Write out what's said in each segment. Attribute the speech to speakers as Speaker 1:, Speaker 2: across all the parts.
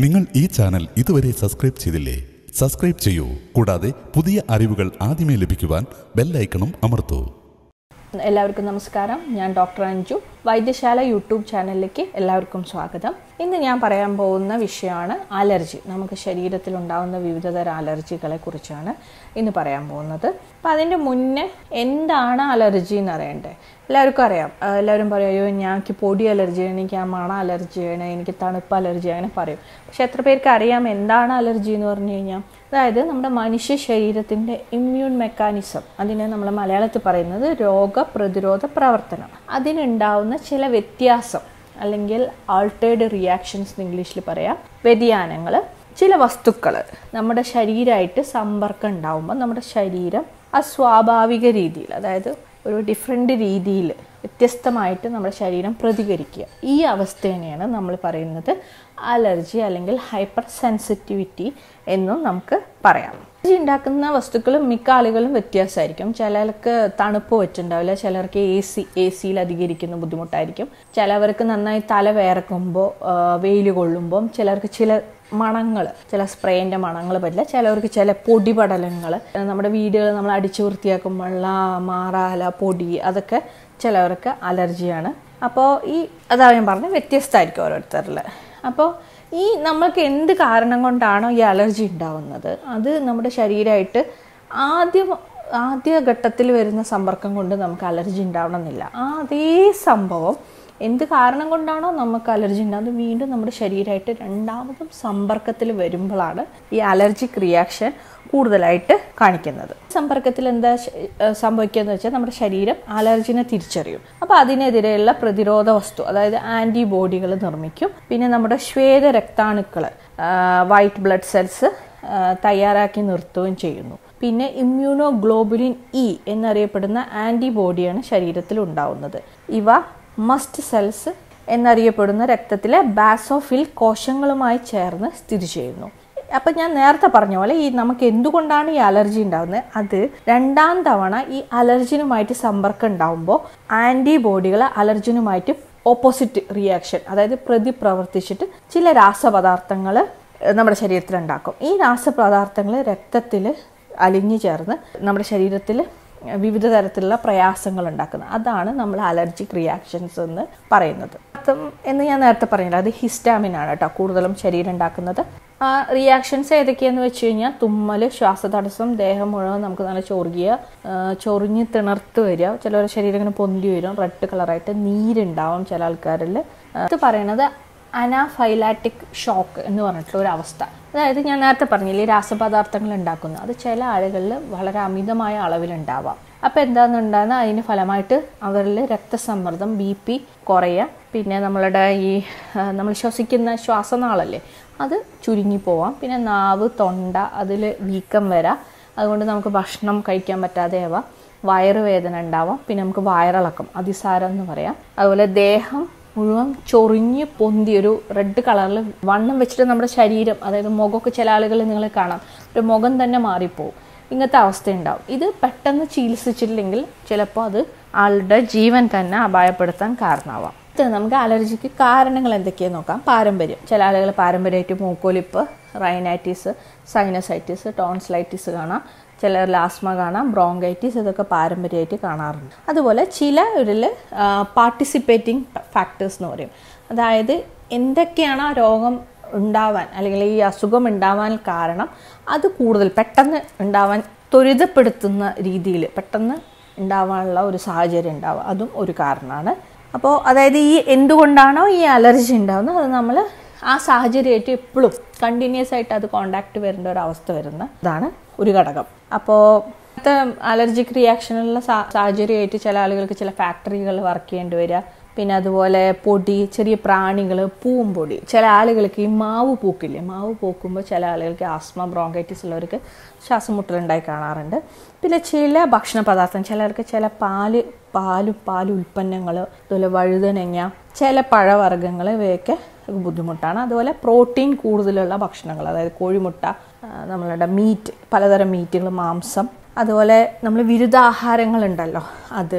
Speaker 1: നിങ്ങൾ ഈ ചാനൽ ഇതുവരെ സബ്സ്ക്രൈബ് ചെയ്തില്ലേ സബ്സ്ക്രൈബ് ചെയ്യൂ കൂടാതെ പുതിയ അറിവുകൾ ആദ്യമേ ലഭിക്കുവാൻ ബെല്ലൈക്കണും അമർത്തൂ
Speaker 2: എല്ലാവർക്കും നമസ്കാരം ഞാൻ ഡോക്ടർ അഞ്ജു വൈദ്യശാല യൂട്യൂബ് ചാനലിലേക്ക് എല്ലാവർക്കും സ്വാഗതം ഇന്ന് ഞാൻ പറയാൻ പോകുന്ന വിഷയമാണ് അലർജി നമുക്ക് ശരീരത്തിൽ ഉണ്ടാകുന്ന വിവിധതരം അലർജികളെ കുറിച്ചാണ് ഇന്ന് പറയാൻ പോകുന്നത് അപ്പം അതിൻ്റെ മുന്നേ എന്താണ് അലർജി എന്ന് അറിയണ്ടേ എല്ലാവർക്കും അറിയാം ആ, എല്ലാവരും പറയും അയ്യോ ഞങ്ങൾക്ക് പൊടി അലർജിയാണ് എനിക്ക് ആ മണ അലർജിയാണ് എനിക്ക് തണുപ്പ് അലർജി അങ്ങനെ പറയും പക്ഷെ എത്ര പേർക്ക് അറിയാം എന്താണ് അലർജി എന്ന് പറഞ്ഞു കഴിഞ്ഞാൽ അതായത് നമ്മുടെ മനുഷ്യ ശരീരത്തിൻ്റെ ഇമ്മ്യൂൺ മെക്കാനിസം അതിനെ നമ്മൾ മലയാളത്തിൽ പറയുന്നത് രോഗപ്രതിരോധ പ്രവർത്തനം അതിനുണ്ടാവുന്ന ചില വ്യത്യാസം അല്ലെങ്കിൽ ആൾട്ടേഡ് റിയാക്ഷൻസ് എന്ന് ഇംഗ്ലീഷിൽ പറയാം വ്യതിയാനങ്ങൾ ചില വസ്തുക്കൾ നമ്മുടെ ശരീരമായിട്ട് സമ്പർക്കം ഉണ്ടാവുമ്പോൾ നമ്മുടെ ശരീരം അസ്വാഭാവിക രീതിയിൽ അതായത് ഒരു ഡിഫറെൻ്റ് രീതിയിൽ വ്യത്യസ്തമായിട്ട് നമ്മുടെ ശരീരം പ്രതികരിക്കുക ഈ അവസ്ഥേനെയാണ് നമ്മൾ പറയുന്നത് അലർജി അല്ലെങ്കിൽ ഹൈപ്പർ സെൻസിറ്റിവിറ്റി എന്നും നമുക്ക് പറയാം അലർജി ഉണ്ടാക്കുന്ന വസ്തുക്കൾ മിക്ക ആളുകളും വ്യത്യാസമായിരിക്കും ചിലർക്ക് തണുപ്പ് വെച്ചിട്ടുണ്ടാവില്ല ചിലർക്ക് എ സി എ സിയിൽ അധികരിക്കുന്ന ബുദ്ധിമുട്ടായിരിക്കും ചിലവർക്ക് നന്നായി തല വേർക്കുമ്പോൾ വെയിൽ കൊള്ളുമ്പം ചിലർക്ക് ചില മണങ്ങൾ ചില സ്പ്രേൻ്റെ മണങ്ങൾ പറ്റില്ല ചിലവർക്ക് ചില പൊടിപടലങ്ങൾ നമ്മുടെ വീടുകൾ നമ്മൾ അടിച്ചു വൃത്തിയാക്കുമ്പോഴുള്ള മാറാല പൊടി അതൊക്കെ ചിലവർക്ക് അലർജിയാണ് അപ്പോൾ ഈ അതാ ഞാൻ പറഞ്ഞത് വ്യത്യസ്തമായിരിക്കും ഓരോരുത്തരിൽ അപ്പോൾ ഈ നമ്മൾക്ക് എന്ത് കാരണം കൊണ്ടാണോ ഈ അലർജി ഉണ്ടാവുന്നത് അത് നമ്മുടെ ശരീരമായിട്ട് ആദ്യം ആദ്യ ഘട്ടത്തിൽ വരുന്ന സമ്പർക്കം കൊണ്ട് നമുക്ക് അലർജി ഉണ്ടാവണമെന്നില്ല ആ അതേ സംഭവം എന്ത് കാരണം കൊണ്ടാണോ നമുക്ക് അലർജി ഉണ്ടാകുന്നത് വീണ്ടും നമ്മുടെ ശരീരമായിട്ട് രണ്ടാമതും സമ്പർക്കത്തിൽ വരുമ്പോഴാണ് ഈ അലർജിക് റിയാക്ഷൻ കൂടുതലായിട്ട് കാണിക്കുന്നത് സമ്പർക്കത്തിൽ എന്താ സംഭവിക്കുക എന്ന് വെച്ചാൽ നമ്മുടെ ശരീരം അലർജിനെ തിരിച്ചറിയും അപ്പോൾ അതിനെതിരെയുള്ള പ്രതിരോധ വസ്തു അതായത് ആൻറ്റിബോഡികൾ നിർമ്മിക്കും പിന്നെ നമ്മുടെ ശ്വേത രക്താണുക്കൾ വൈറ്റ് ബ്ലഡ് സെൽസ് തയ്യാറാക്കി നിർത്തുകയും ചെയ്യുന്നു പിന്നെ ഇമ്മ്യൂണോ ഗ്ലോബുലിൻ ഇ എന്നറിയപ്പെടുന്ന ആൻറ്റിബോഡിയാണ് ശരീരത്തിൽ ഉണ്ടാവുന്നത് ഇവ മസ്റ്റ് സെൽസ് എന്നറിയപ്പെടുന്ന രക്തത്തിലെ ബാസോഫിൽ കോശങ്ങളുമായി ചേർന്ന് സ്ഥിതി ചെയ്യുന്നു അപ്പം ഞാൻ നേരത്തെ പറഞ്ഞ പോലെ ഈ നമുക്ക് എന്തുകൊണ്ടാണ് ഈ അലർജി ഉണ്ടാകുന്നത് അത് രണ്ടാം തവണ ഈ അലർജിനുമായിട്ട് സമ്പർക്കം ഉണ്ടാകുമ്പോൾ ആൻറ്റിബോഡികൾ അലർജിനുമായിട്ട് ഓപ്പോസിറ്റ് റിയാക്ഷൻ അതായത് പ്രതി പ്രവർത്തിച്ചിട്ട് ചില രാസപദാർത്ഥങ്ങൾ നമ്മുടെ ശരീരത്തിൽ ഉണ്ടാക്കും ഈ രാസപദാർത്ഥങ്ങൾ രക്തത്തിൽ അലിഞ്ഞു ചേർന്ന് നമ്മുടെ ശരീരത്തിൽ വിവിധ തരത്തിലുള്ള പ്രയാസങ്ങൾ ഉണ്ടാക്കുന്നത് അതാണ് നമ്മൾ അലർജിക് റിയാക്ഷൻസ് എന്ന് പറയുന്നത് അർത്ഥം എന്ന് ഞാൻ നേരത്തെ പറഞ്ഞില്ല അത് ഹിസ്റ്റാമിൻ ആണ് കേട്ടോ കൂടുതലും ശരീരം ഉണ്ടാക്കുന്നത് ആ റിയാക്ഷൻസ് ഏതൊക്കെയാന്ന് വെച്ച് കഴിഞ്ഞാൽ തുമ്മൽ ശ്വാസതടസ്സം ദേഹം മുഴുവൻ നമുക്ക് നല്ല ചൊറുകിയ ചൊറിഞ്ഞ് തിണർത്ത് വരിക ചിലവരുടെ ശരീരം ഇങ്ങനെ പൊന്തി വരും റെഡ് കളറായിട്ട് നീരുണ്ടാവും ചില ആൾക്കാരിൽ ഇത് പറയണത് അനാഫൈലാറ്റിക് ഷോക്ക് എന്ന് പറഞ്ഞിട്ടുള്ള ഒരു അവസ്ഥ അതായത് ഞാൻ നേരത്തെ പറഞ്ഞില്ലേ രാസപദാർത്ഥങ്ങൾ ഉണ്ടാക്കുന്നു അത് ചില ആളുകളിൽ വളരെ അമിതമായ അളവിലുണ്ടാവാം അപ്പോൾ എന്താണെന്നുണ്ടാകുന്ന അതിന് ഫലമായിട്ട് അവരിൽ രക്തസമ്മർദ്ദം ബി പി കുറയുക പിന്നെ നമ്മളുടെ ഈ ആ, നമ്മൾ ശ്വസിക്കുന്ന ശ്വാസനാളല്ലേ അത് ചുരുങ്ങി പോവാം പിന്നെ നാവ് തൊണ്ട അതിൽ വീക്കം വരാം അതുകൊണ്ട് നമുക്ക് ഭക്ഷണം കഴിക്കാൻ പറ്റാതെ ആവാം വയറുവേദന ഉണ്ടാവാം പിന്നെ നമുക്ക് വയറിളക്കം അതിസാരം എന്ന് പറയാം അതുപോലെ ദേഹം മുഴുവൻ ചൊറിഞ്ഞ് പൊന്തി ഒരു റെഡ് കളറിൽ വണ്ണം വെച്ചിട്ട് നമ്മുടെ ശരീരം അതായത് മുഖമൊക്കെ ചില ആളുകൾ നിങ്ങൾ കാണാം ഒരു മുഖം തന്നെ മാറിപ്പോവും ഇങ്ങനത്തെ അവസ്ഥ ഉണ്ടാവും ഇത് പെട്ടെന്ന് ചികിത്സിച്ചില്ലെങ്കിൽ ചിലപ്പോൾ അത് ആളുടെ ജീവൻ തന്നെ അപായപ്പെടുത്താൻ കാരണമാവാം ഇത് നമുക്ക് അലർജിക്ക് കാരണങ്ങൾ എന്തൊക്കെയാന്ന് നോക്കാം പാരമ്പര്യം ചില ആളുകൾ പാരമ്പര്യമായിട്ട് മൂക്കൊലിപ്പ് റൈനൈറ്റിസ് സൈനസൈറ്റിസ് ടോൺസ്ലൈറ്റിസ് കാണാം ചിലരിൽ ആസ്മ കാണാം ബ്രോങ്കൈറ്റിസ് ഇതൊക്കെ പാരമ്പര്യമായിട്ട് കാണാറുണ്ട് അതുപോലെ ചിലരിൽ പാർട്ടിസിപ്പേറ്റിംഗ് ഫാക്ടേഴ്സ് എന്ന് പറയും അതായത് എന്തൊക്കെയാണ് ആ രോഗം ഉണ്ടാവാൻ അല്ലെങ്കിൽ ഈ അസുഖം ഉണ്ടാവാൻ കാരണം അത് കൂടുതൽ പെട്ടെന്ന് ഉണ്ടാവാൻ ത്വരിതപ്പെടുത്തുന്ന രീതിയിൽ പെട്ടെന്ന് ഉണ്ടാവാനുള്ള ഒരു സാഹചര്യം ഉണ്ടാവുക അതും ഒരു കാരണമാണ് അപ്പോൾ അതായത് ഈ എന്തുകൊണ്ടാണോ ഈ അലർജി ഉണ്ടാകുന്നത് അത് നമ്മൾ ആ സാഹചര്യമായിട്ട് എപ്പോഴും കണ്ടിന്യൂസ് ആയിട്ട് അത് കോണ്ടാക്ട് വരേണ്ട ഒരു അവസ്ഥ വരുന്ന ഇതാണ് ഒരു ഘടകം അപ്പോൾ ഇങ്ങനത്തെ അലർജിക് റിയാക്ഷനുള്ള സാ- സാഹചര്യമായിട്ട് ചില ആളുകൾക്ക് ചില ഫാക്ടറികൾ വർക്ക് ചെയ്യേണ്ടി വരിക പിന്നെ അതുപോലെ പൊടി ചെറിയ പ്രാണികൾ പൂവും പൊടി ചില ആളുകൾക്ക് ഈ മാവ് പൂക്കില്ലേ മാവ് പൂക്കുമ്പോൾ ചില ആളുകൾക്ക് ആസ്മ ബ്രോങ്കൈറ്റിസ് ഉള്ളവർക്ക് ശ്വാസം മുട്ടലുണ്ടായി കാണാറുണ്ട് പിന്നെ ചില ഭക്ഷണ പദാർത്ഥം ചിലർക്ക് ചില പാല് പാലും പാൽ ഉൽപ്പന്നങ്ങൾ അതുപോലെ വഴുതനങ്ങ ചില പഴവർഗ്ഗങ്ങൾ ഇവയൊക്കെ ബുദ്ധിമുട്ടാണ് അതുപോലെ പ്രോട്ടീൻ കൂടുതലുള്ള ഭക്ഷണങ്ങൾ അതായത് കോഴിമുട്ട ആ, നമ്മളുടെ മീറ്റ് പലതരം മീറ്റുകൾ മാംസം അതുപോലെ നമ്മൾ വിരുദ്ധാഹാരങ്ങളുണ്ടല്ലോ അത്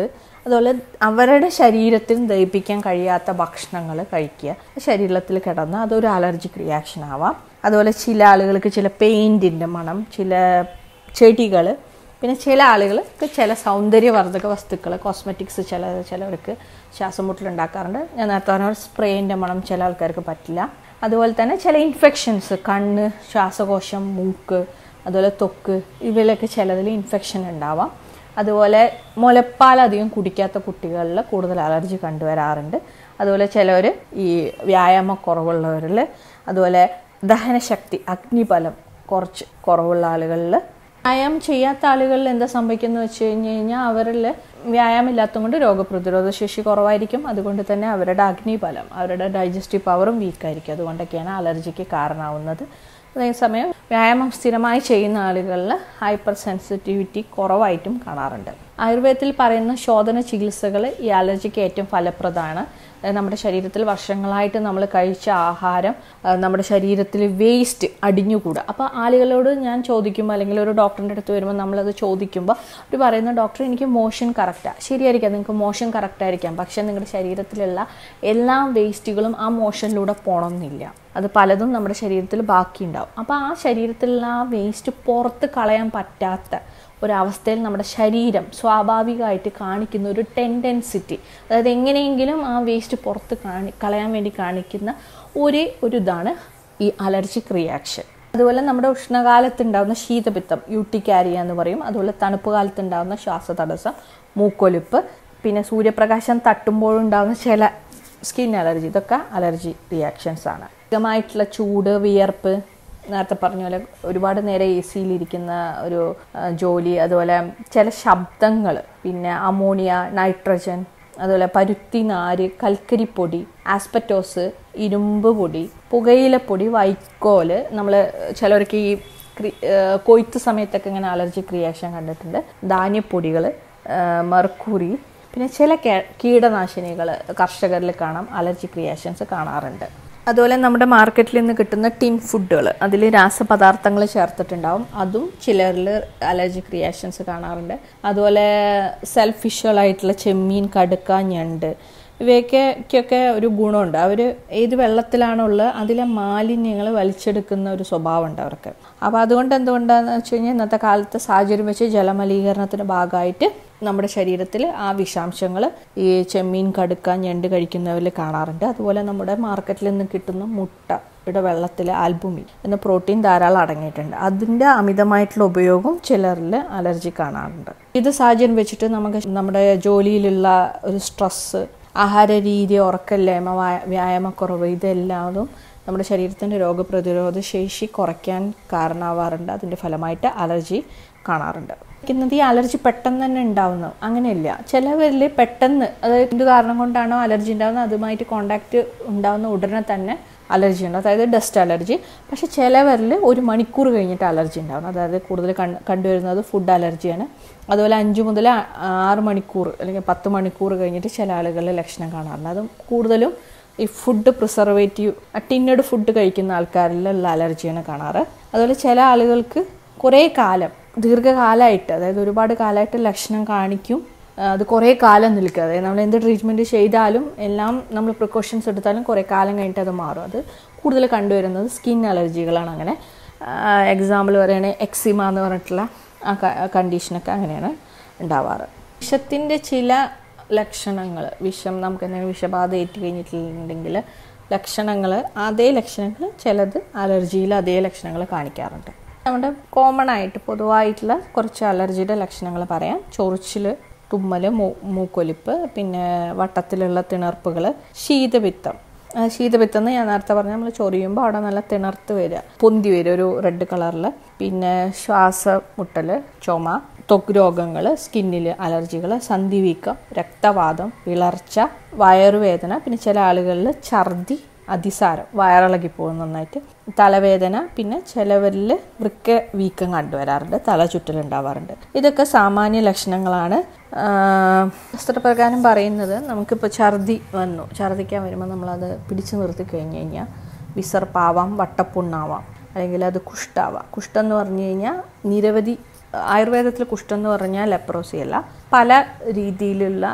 Speaker 2: അതുപോലെ അവരുടെ ശരീരത്തിൽ ദഹിപ്പിക്കാൻ കഴിയാത്ത ഭക്ഷണങ്ങൾ കഴിക്കുക ശരീരത്തിൽ കിടന്ന് അതൊരു അലർജിക് റിയാക്ഷൻ ആവാം അതുപോലെ ചില ആളുകൾക്ക് ചില പെയിൻറ്റിൻ്റെ മണം ചില ചെടികൾ പിന്നെ ചില ആളുകൾക്ക് ചില സൗന്ദര്യവർദ്ധക വസ്തുക്കൾ കോസ്മെറ്റിക്സ് ചില ചിലവർക്ക് ശ്വാസം മുട്ടലുണ്ടാക്കാറുണ്ട് ഞാൻ നേരത്തെ പറഞ്ഞ സ്പ്രേൻ്റെ മണം ചില ആൾക്കാർക്ക് പറ്റില്ല അതുപോലെ തന്നെ ചില ഇൻഫെക്ഷൻസ് കണ്ണ് ശ്വാസകോശം മൂക്ക് അതുപോലെ ത്വക്ക് ഇവയിലൊക്കെ ചിലതിൽ ഇൻഫെക്ഷൻ ഉണ്ടാവാം അതുപോലെ മുലപ്പാൽ അധികം കുടിക്കാത്ത കുട്ടികളിൽ കൂടുതൽ അലർജി കണ്ടുവരാറുണ്ട് അതുപോലെ ചിലവർ ഈ വ്യായാമക്കുറവുള്ളവരിൽ അതുപോലെ ദഹനശക്തി അഗ്നിബലം കുറച്ച് കുറവുള്ള ആളുകളിൽ വ്യായാമം ചെയ്യാത്ത ആളുകളിൽ എന്താ സംഭവിക്കുന്നത് വെച്ച് കഴിഞ്ഞ് കഴിഞ്ഞാൽ അവരിൽ വ്യായാമം ഇല്ലാത്തതുകൊണ്ട് രോഗപ്രതിരോധ ശേഷി കുറവായിരിക്കും അതുകൊണ്ട് തന്നെ അവരുടെ അഗ്നിബലം അവരുടെ ഡൈജസ്റ്റീവ് പവറും വീക്കായിരിക്കും അതുകൊണ്ടൊക്കെയാണ് അലർജിക്ക് കാരണമാവുന്നത് അതേസമയം വ്യായാമം സ്ഥിരമായി ചെയ്യുന്ന ആളുകളിൽ ഹൈപ്പർ സെൻസിറ്റിവിറ്റി കുറവായിട്ടും കാണാറുണ്ട് ആയുർവേദത്തിൽ പറയുന്ന ശോധന ചികിത്സകൾ ഈ അലർജിക്ക് ഏറ്റവും ഫലപ്രദമാണ് അതായത് നമ്മുടെ ശരീരത്തിൽ വർഷങ്ങളായിട്ട് നമ്മൾ കഴിച്ച ആഹാരം ആ, നമ്മുടെ ശരീരത്തിൽ വേസ്റ്റ് അടിഞ്ഞുകൂടുക അപ്പോൾ ആളുകളോട് ഞാൻ ചോദിക്കുമ്പോൾ അല്ലെങ്കിൽ ഒരു ഡോക്ടറിൻ്റെ അടുത്ത് വരുമ്പോൾ നമ്മളത് ചോദിക്കുമ്പോൾ അവർ പറയുന്ന ഡോക്ടർ എനിക്ക് മോഷൻ കറക്റ്റാണ് ശരിയായിരിക്കാം നിങ്ങൾക്ക് മോഷൻ കറക്റ്റ് ആയിരിക്കാം പക്ഷേ നിങ്ങളുടെ ശരീരത്തിലുള്ള എല്ലാ വേസ്റ്റുകളും ആ മോഷനിലൂടെ പോകണമെന്നില്ല അത് പലതും നമ്മുടെ ശരീരത്തിൽ ബാക്കിയുണ്ടാവും അപ്പോൾ ആ ശരീരത്തിലുള്ള ആ വേസ്റ്റ് പുറത്ത് കളയാൻ പറ്റാത്ത ഒരവസ്ഥയിൽ നമ്മുടെ ശരീരം സ്വാഭാവികമായിട്ട് കാണിക്കുന്ന ഒരു ടെൻഡൻസിറ്റി അതായത് എങ്ങനെയെങ്കിലും ആ വേസ്റ്റ് പുറത്ത് കാണി കളയാൻ വേണ്ടി കാണിക്കുന്ന ഒരേ ഒരു ഇതാണ് ഈ അലർജിക് റിയാക്ഷൻ അതുപോലെ നമ്മുടെ ഉഷ്ണകാലത്ത് ഉണ്ടാകുന്ന ശീതപിത്തം യൂട്ടിക്കാരിയ എന്ന് പറയും അതുപോലെ തണുപ്പ് കാലത്ത് ഉണ്ടാകുന്ന ശ്വാസതടസ്സം മൂക്കൊലിപ്പ് പിന്നെ സൂര്യപ്രകാശം തട്ടുമ്പോഴുണ്ടാകുന്ന ചില സ്കിൻ അലർജി ഇതൊക്കെ അലർജി റിയാക്ഷൻസ് ആണ് അധികമായിട്ടുള്ള ചൂട് വിയർപ്പ് നേരത്തെ പറഞ്ഞ പോലെ ഒരുപാട് നേരം എ സിയിലിരിക്കുന്ന ഒരു ആ, ജോലി അതുപോലെ ചില ശബ്ദങ്ങൾ പിന്നെ അമോണിയ നൈട്രജൻ അതുപോലെ പരുത്തി നാര് കൽക്കരിപ്പൊടി ആസ്പെറ്റോസ് ഇരുമ്പ് പൊടി പുകയിലപ്പൊടി വൈക്കോല് നമ്മൾ ചിലവർക്ക് ഈ ക്രി- ആ, കൊയ്ത്ത് സമയത്തൊക്കെ ഇങ്ങനെ അലർജിക് റിയാക്ഷൻ കണ്ടിട്ടുണ്ട് ധാന്യപ്പൊടികൾ മെർക്കുറി പിന്നെ ചില കേ- കീടനാശിനികൾ കർഷകരിൽ കാണാം അലർജിക് റിയാക്ഷൻസ് കാണാറുണ്ട് അതുപോലെ നമ്മുടെ മാർക്കറ്റിൽ നിന്ന് കിട്ടുന്ന ടിൻ ഫുഡുകൾ അതിൽ രാസപദാർത്ഥങ്ങൾ ചേർത്തിട്ടുണ്ടാവും അതും ചിലരിൽ അലർജിക് റിയാക്ഷൻസ് കാണാറുണ്ട് അതുപോലെ സെൽഫിഷുകളായിട്ടുള്ള ചെമ്മീൻ കടുക്ക ഞണ്ട് ഇവയ്ക്കൊക്കെ ഒരു ഗുണമുണ്ട് അവർ ഏത് വെള്ളത്തിലാണുള്ളത് അതിലെ മാലിന്യങ്ങൾ വലിച്ചെടുക്കുന്ന ഒരു സ്വഭാവമുണ്ട് അവർക്ക് അപ്പോൾ അതുകൊണ്ട് എന്തുകൊണ്ടാണെന്ന് വെച്ച് കഴിഞ്ഞാൽ ഇന്നത്തെ കാലത്ത് സാഹചര്യം വെച്ച് ജലമലിനീകരണത്തിൻ്റെ ഭാഗമായിട്ട് നമ്മുടെ ശരീരത്തിൽ ആ വിഷാംശങ്ങൾ ഈ ചെമ്മീൻ കടുക്ക ഞണ്ട് കഴിക്കുന്നവരിൽ കാണാറുണ്ട് അതുപോലെ നമ്മുടെ മാർക്കറ്റിൽ നിന്ന് കിട്ടുന്ന മുട്ട യുടെ വെള്ളത്തിൽ ആൽബുമിൻ എന്ന പ്രോട്ടീൻ ധാരാളം അടങ്ങിയിട്ടുണ്ട് അതിൻ്റെ അമിതമായിട്ടുള്ള ഉപയോഗം ചിലരിൽ അലർജി കാണാറുണ്ട് ഇത് സാഹചര്യം വെച്ചിട്ട് നമുക്ക് നമ്മുടെ ജോലിയിലുള്ള ഒരു സ്ട്രെസ്സ് ആഹാര രീതി ഉറക്കമില്ലായ്മ വ്യാ- വ്യായാമക്കുറവ് ഇതെല്ലാതും നമ്മുടെ ശരീരത്തിൻ്റെ രോഗപ്രതിരോധ ശേഷി കുറയ്ക്കാൻ കാരണമാവാറുണ്ട് അതിൻ്റെ ഫലമായിട്ട് അലർജി കാണാറുണ്ട് ഇന്നത് ഈ അലർജി പെട്ടെന്ന് തന്നെ ഉണ്ടാവുന്നു അങ്ങനെയില്ല ചിലവരിൽ പെട്ടെന്ന് അതായത് എന്ത് കാരണം കൊണ്ടാണോ അലർജി ഉണ്ടാകുന്നത് അതുമായിട്ട് കോണ്ടാക്ട് ഉണ്ടാകുന്ന ഉടനെ തന്നെ അലർജി ഉണ്ട് അതായത് ഡസ്റ്റ് അലർജി പക്ഷെ ചിലവരിൽ ഒരു മണിക്കൂർ കഴിഞ്ഞിട്ട് അലർജി ഉണ്ടാകും അതായത് കൂടുതൽ കണ്ട് കണ്ടുവരുന്നത് ഫുഡ് അലർജിയാണ് അതുപോലെ അഞ്ച് മുതൽ ആ- ആറ് മണിക്കൂർ അല്ലെങ്കിൽ പത്ത് മണിക്കൂർ കഴിഞ്ഞിട്ട് ചില ആളുകളിൽ ലക്ഷണം കാണാറുണ്ട് അതും കൂടുതലും ഈ ഫുഡ് പ്രിസർവേറ്റീവ് ടിന്നഡ് ഫുഡ് കഴിക്കുന്ന ആൾക്കാരിലുള്ള അലർജിയാണ് കാണാറ് അതുപോലെ ചില ആളുകൾക്ക് കുറേ കാലം ദീർഘകാലമായിട്ട് അതായത് ഒരുപാട് കാലമായിട്ട് ലക്ഷണം കാണിക്കും ആ, അത് കുറേ കാലം നിൽക്കുക അതായത് നമ്മൾ എന്ത് ട്രീറ്റ്മെൻറ്റ് ചെയ്താലും എല്ലാം നമ്മൾ പ്രിക്കോഷൻസ് എടുത്താലും കുറേ കാലം കഴിഞ്ഞിട്ട് അത് മാറും അത് കൂടുതൽ കണ്ടുവരുന്നത് സ്കിൻ അലർജികളാണ് അങ്ങനെ എക്സാമ്പിൾ പറയുകയാണെങ്കിൽ എക്സിമ എന്ന് പറഞ്ഞിട്ടുള്ള ആ കണ്ടീഷനൊക്കെ അങ്ങനെയാണ് ഉണ്ടാവാറ് വിഷത്തിൻ്റെ ചില ലക്ഷണങ്ങൾ വിഷം നമുക്ക് എന്തെങ്കിലും വിഷബാധ ഏറ്റു കഴിഞ്ഞിട്ടുണ്ടെങ്കിൽ ലക്ഷണങ്ങൾ അതേ ലക്ഷണങ്ങൾ ചിലത് അലർജിയിൽ അതേ ലക്ഷണങ്ങൾ കാണിക്കാറുണ്ട് നമ്മുടെ കോമൺ ആയിട്ട് പൊതുവായിട്ടുള്ള കുറച്ച് അലർജിയുടെ ലക്ഷണങ്ങൾ പറയാം ചൊറിച്ചിൽ തുമ്മൽ മൂ മൂക്കൊലിപ്പ് പിന്നെ വട്ടത്തിലുള്ള തിണർപ്പുകൾ ശീതപിത്തം ആ, ശീതപിത്തം എന്ന് ഞാൻ നേരത്തെ പറഞ്ഞ നമ്മൾ ചൊറിയുമ്പോൾ അവിടെ നല്ല തിണർത്ത് വരിക പൊന്തി വരും ഒരു റെഡ് കളറിൽ പിന്നെ ശ്വാസമുട്ടൽ ചുമ ത്വക്ക് രോഗങ്ങൾ സ്കിന്നിൽ അലർജികൾ സന്ധിവീക്കം രക്തവാതം വിളർച്ച വയറുവേദന പിന്നെ ചില ആളുകളിൽ ഛർദി അതിസാരം വയറിളകി പോകും നന്നായിട്ട് തലവേദന പിന്നെ ചിലവരിൽ വൃക്ക വീക്കം കണ്ടുവരാറുണ്ട് തല ചുറ്റലുണ്ടാവാറുണ്ട് ഇതൊക്കെ സാമാന്യ ലക്ഷണങ്ങളാണ് ആഹ് ശാസ്ത്രപ്രകാരം പറയുന്നത് നമുക്കിപ്പോൾ ഛർദി വന്നു ഛർദിക്കാൻ വരുമ്പോൾ നമ്മളത് പിടിച്ചു നിർത്തി കഴിഞ്ഞ് കഴിഞ്ഞാൽ വിസർപ്പാവാം വട്ടപ്പുണ്ണാവാം അല്ലെങ്കിൽ അത് കുഷ്ടാവാം കുഷ്ഠം എന്ന് പറഞ്ഞു കഴിഞ്ഞാൽ നിരവധി ആയുർവേദത്തിൽ കുഷ്ഠം എന്ന് പറഞ്ഞാൽ ലെപ്രോസി അല്ല പല രീതിയിലുള്ള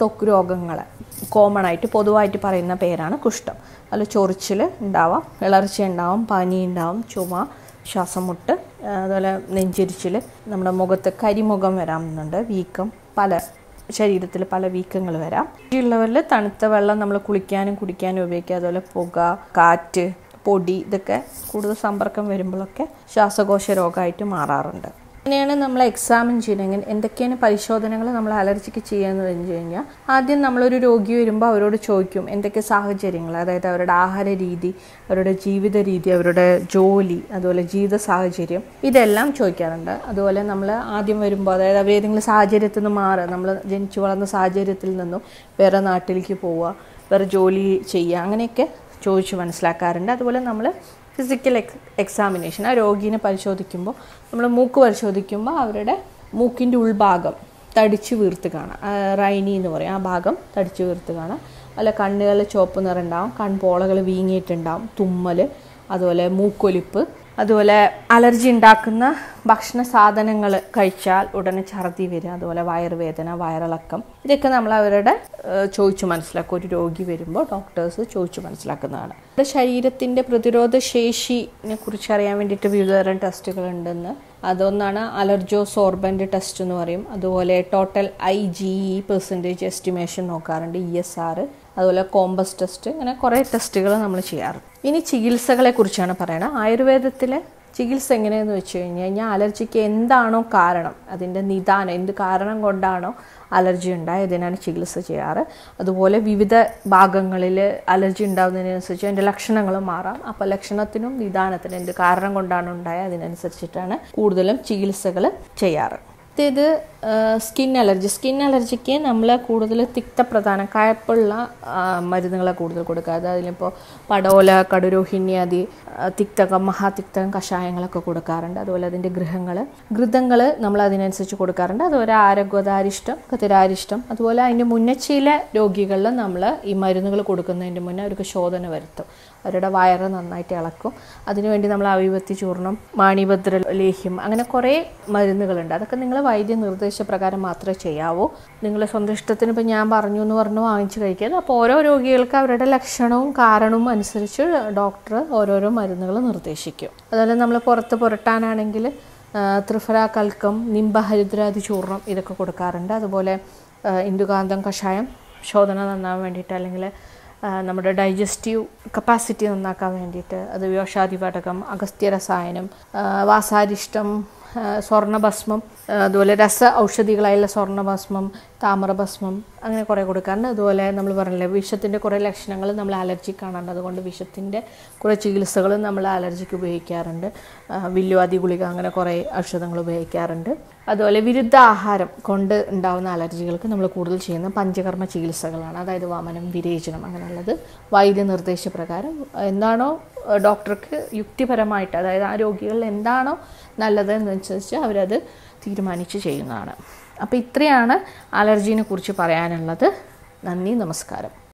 Speaker 2: ത്വക്ക് രോഗങ്ങൾ കോമൺ ആയിട്ട് പൊതുവായിട്ട് പറയുന്ന പേരാണ് കുഷ്ഠം അതിൽ ചൊറിച്ചിൽ ഉണ്ടാവാം ഇളർച്ച ഉണ്ടാവും പനി ഉണ്ടാവും ചുമ ശ്വാസം മുട്ട് ആ, അതുപോലെ നെഞ്ചിരിച്ചിൽ നമ്മുടെ മുഖത്ത് കരിമുഖം വരാമെന്നുണ്ട് വീക്കം പല ശരീരത്തിൽ പല വീക്കങ്ങൾ വരാം ഉള്ളവരിൽ തണുത്ത വെള്ളം നമ്മൾ കുളിക്കാനും കുടിക്കാനും ഉപയോഗിക്കുക അതുപോലെ പുക കാറ്റ് പൊടി ഇതൊക്കെ കൂടുതൽ സമ്പർക്കം വരുമ്പോഴൊക്കെ ശ്വാസകോശ രോഗമായിട്ട് മാറാറുണ്ട് അങ്ങനെയാണ് നമ്മൾ എക്സാമിൻ ചെയ്യണമെങ്കിൽ എന്തൊക്കെയാണ് പരിശോധനകൾ നമ്മൾ അലർജിക്ക് ചെയ്യാന്ന് വെച്ച് കഴിഞ്ഞാൽ ആദ്യം നമ്മളൊരു രോഗി വരുമ്പോൾ അവരോട് ചോദിക്കും എന്തൊക്കെ സാഹചര്യങ്ങൾ അതായത് അവരുടെ ആഹാര രീതി അവരുടെ ജീവിത രീതി അവരുടെ ജോലി അതുപോലെ ജീവിത സാഹചര്യം ഇതെല്ലാം ചോദിക്കാറുണ്ട് അതുപോലെ നമ്മൾ ആദ്യം വരുമ്പോൾ അതായത് അവർ ഏതെങ്കിലും സാഹചര്യത്തിൽ നിന്ന് മാറുക നമ്മൾ ജനിച്ചു വളർന്ന സാഹചര്യത്തിൽ നിന്നും വേറെ നാട്ടിലേക്ക് പോവുക വേറെ ജോലി ചെയ്യുക അങ്ങനെയൊക്കെ ചോദിച്ച് മനസ്സിലാക്കാറുണ്ട് അതുപോലെ നമ്മൾ ഫിസിക്കൽ എക്സ് എക്സാമിനേഷൻ ആ രോഗീനെ പരിശോധിക്കുമ്പോൾ നമ്മൾ മൂക്ക് പരിശോധിക്കുമ്പോൾ അവരുടെ മൂക്കിൻ്റെ ഉൾഭാഗം തടിച്ച് വീർത്ത് കാണാം ആ, റൈനി എന്ന് പറയും ആ ഭാഗം തടിച്ച് വീർത്ത് കാണാം അല്ല കണ്ണുകൾ ചുവപ്പ് നിറമുണ്ടാവും കൺപോളകൾ വീങ്ങിയിട്ടുണ്ടാവും തുമ്മൽ അതുപോലെ മൂക്കൊലിപ്പ് അതുപോലെ അലർജി ഉണ്ടാക്കുന്ന ഭക്ഷണ സാധനങ്ങൾ കഴിച്ചാൽ ഉടനെ ഛർദി വരിക അതുപോലെ വയറുവേദന വയറിളക്കം ഇതൊക്കെ നമ്മൾ അവരുടെ ഏഹ്, ചോദിച്ചു മനസ്സിലാക്കും ഒരു രോഗി വരുമ്പോൾ ഡോക്ടേഴ്സ് ചോദിച്ചു മനസ്സിലാക്കുന്നതാണ് നമ്മുടെ ശരീരത്തിൻ്റെ പ്രതിരോധ ശേഷിനെ കുറിച്ച് അറിയാൻ വേണ്ടിയിട്ട് വിവിധതരം ടെസ്റ്റുകൾ ഉണ്ടെന്ന് അതൊന്നാണ് അലർജോ സോർബൻ്റ് ടെസ്റ്റ് എന്ന് പറയും അതുപോലെ total I G E percentage estimation നോക്കാറുണ്ട് ഇ എസ് ആർ അതുപോലെ കോമ്പസ് ടെസ്റ്റ് ഇങ്ങനെ കുറേ ടെസ്റ്റുകൾ നമ്മൾ ചെയ്യാറുണ്ട് ഇനി ചികിത്സകളെ കുറിച്ചാണ് പറയുന്നത് ആയുർവേദത്തിലെ ചികിത്സ എങ്ങനെയെന്ന് വെച്ച് കഴിഞ്ഞ് കഴിഞ്ഞാൽ അലർജിക്ക് എന്താണോ കാരണം അതിൻ്റെ നിദാനം എന്ത് കാരണം കൊണ്ടാണോ അലർജി ഉണ്ടായതിനാണ് ചികിത്സ ചെയ്യാറ് അതുപോലെ വിവിധ ഭാഗങ്ങളിൽ അലർജി ഉണ്ടാകുന്നതിനനുസരിച്ച് അതിൻ്റെ ലക്ഷണങ്ങൾ മാറാം അപ്പോൾ ലക്ഷണത്തിനും നിദാനത്തിനും എന്ത് കാരണം കൊണ്ടാണ് ഉണ്ടായത് അതിനനുസരിച്ചിട്ടാണ് കൂടുതലും ചികിത്സകൾ ചെയ്യാറ് ഇത് സ്കിൻ അലർജി സ്കിൻ അലർജിക്ക് നമ്മൾ കൂടുതൽ തിക്തപ്രധാനം കയപ്പുള്ള ആ, മരുന്നുകളെ കൂടുതൽ കൊടുക്കുക അതായത് അതിലിപ്പോൾ പടോല കടുരോഹിണ്യാദി ആ, തിക്തകം മഹാതിക്തകം കഷായങ്ങളൊക്കെ കൊടുക്കാറുണ്ട് അതുപോലെ അതിൻ്റെ ഗൃഹങ്ങൾ ഘൃതങ്ങൾ നമ്മൾ അതിനനുസരിച്ച് കൊടുക്കാറുണ്ട് അതുപോലെ ആരോഗ്യതാരിഷ്ടം കതിരാരിഷ്ടം അതുപോലെ അതിൻ്റെ മുന്നേ ചില രോഗികളിൽ നമ്മൾ ഈ മരുന്നുകൾ കൊടുക്കുന്നതിൻ്റെ മുന്നേ അവർക്ക് ശോധന വരുത്തും അവരുടെ വയറ് നന്നായിട്ട് ഇളക്കും അതിനുവേണ്ടി നമ്മൾ അവിപത്തി ചൂർണം മാണിഭദ്ര ലേഹ്യം അങ്ങനെ കുറേ മരുന്നുകളുണ്ട് അതൊക്കെ നിങ്ങൾ വൈദ്യ നിർദ്ദേശപ്രകാരം മാത്രമേ ചെയ്യാവൂ നിങ്ങൾ സ്വന്തം ഇഷ്ടത്തിന് ഇപ്പം ഞാൻ പറഞ്ഞു എന്ന് പറഞ്ഞ് വാങ്ങിച്ച് കഴിക്കരുത് അപ്പോൾ ഓരോ രോഗികൾക്ക് അവരുടെ ലക്ഷണവും കാരണവും അനുസരിച്ച് ഡോക്ടർ ഓരോരോ മരുന്നുകൾ നിർദ്ദേശിക്കും അതുപോലെ നമ്മൾ പുറത്ത് പുരട്ടാനാണെങ്കിൽ ത്രിഫല കൽക്കം നിംബഹരിദ്രാദി ചൂർണം ഇതൊക്കെ കൊടുക്കാറുണ്ട് അതുപോലെ ആ, ഇന്ദുകാന്തം കഷായം ശോധന നന്നാവാൻ വേണ്ടിയിട്ട് അല്ലെങ്കിൽ ആ, നമ്മുടെ ഡൈജസ്റ്റീവ് കപ്പാസിറ്റി നന്നാക്കാൻ വേണ്ടിയിട്ട് അത് വ്യോഷാദിപടകം അഗസ്ത്യ രസായനം ആ, വാസാരിഷ്ടം ആ, സ്വർണ്ണഭസ്മം ആ, അതുപോലെ രസ ഔഷധികളായുള്ള സ്വർണ്ണഭസ്മം താമരഭസ്മം അങ്ങനെ കുറേ കൊടുക്കാറുണ്ട് അതുപോലെ നമ്മൾ പറഞ്ഞില്ലേ വിഷത്തിൻ്റെ കുറേ ലക്ഷണങ്ങൾ നമ്മൾ അലർജി കാണാറുണ്ട് അതുകൊണ്ട് വിഷത്തിൻ്റെ കുറേ ചികിത്സകൾ നമ്മൾ അലർജിക്ക് ഉപയോഗിക്കാറുണ്ട് ആ, വില്ലുവാതി ഗുളിക അങ്ങനെ കുറേ ഔഷധങ്ങൾ ഉപയോഗിക്കാറുണ്ട് അതുപോലെ വിരുദ്ധ ആഹാരം കൊണ്ട് ഉണ്ടാകുന്ന അലർജികൾക്ക് നമ്മൾ കൂടുതൽ ചെയ്യുന്ന പഞ്ചകർമ്മ ചികിത്സകളാണ് അതായത് വമനം വിരേചനം അങ്ങനെയുള്ളത് വൈദ്യ നിർദ്ദേശപ്രകാരം എന്താണോ ഏഹ്, ഡോക്ടർക്ക് യുക്തിപരമായിട്ട് അതായത് ആ രോഗികളിൽ എന്താണോ നല്ലത് എന്നനുസരിച്ച് അവരത് തീരുമാനിച്ച് ചെയ്യുന്നതാണ് അപ്പോൾ ഇത്രയാണ് അലർജീനെ കുറിച്ച് പറയാനുള്ളത് നന്ദി നമസ്കാരം